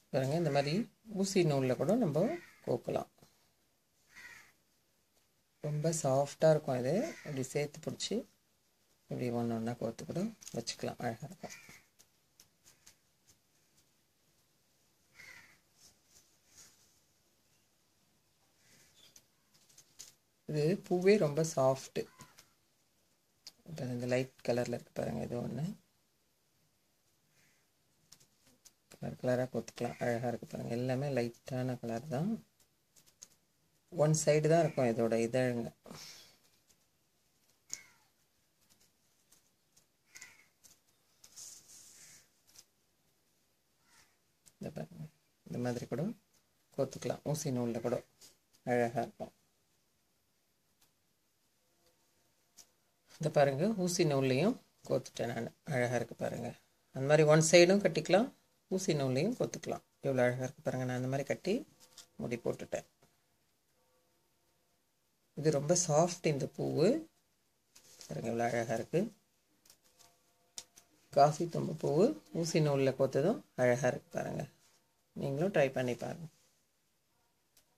பாருங்க இந்த மாதிரி ஊசி நூலில் கூட நம்ம கோக்கலாம் ரொம்ப சாஃப்டாக இருக்கும் இது இப்படி சேர்த்து பிடிச்சி இப்படி ஒன்று ஒன்றா கோர்த்து கூட வச்சுக்கலாம் அழகாக இருக்கும் இது பூவே ரொம்ப சாஃப்ட்டு இப்போ இந்த லைட் கலரில் இருக்கு பாருங்கள் இது ஒன்று கலர் கலராக கொத்துக்கலாம் அழகாக இருக்குது பாருங்கள் எல்லாமே லைட்டான கலர் தான் ஒன் சைடு தான் இருக்கும் இதோட இதழுங்க இந்த பாருங்க இந்த மாதிரி கூட கோத்துக்கலாம் ஊசி நூலில் கூட அழகாக இருக்கும் இந்த பாருங்க ஊசி நூல்லையும் கோத்துட்டேன் நான் அழகாக இருக்குது பாருங்கள் அந்த மாதிரி ஒன் சைடும் கட்டிக்கலாம் ஊசி நூல்லையும் கோத்துக்கலாம் எவ்வளோ அழகாக இருக்குது பாருங்கள் நான் அந்த மாதிரி கட்டி முடி போட்டுட்டேன் இது ரொம்ப சாஃப்ட் இந்த பூவு பாருங்கள் எவ்வளோ அழகாக இருக்குது காஃபி தும்பு பூவு ஊசி நூலில் கோத்ததும் அழகாக இருக்குது பாருங்கள் நீங்களும் ட்ரை பண்ணி பாருங்கள்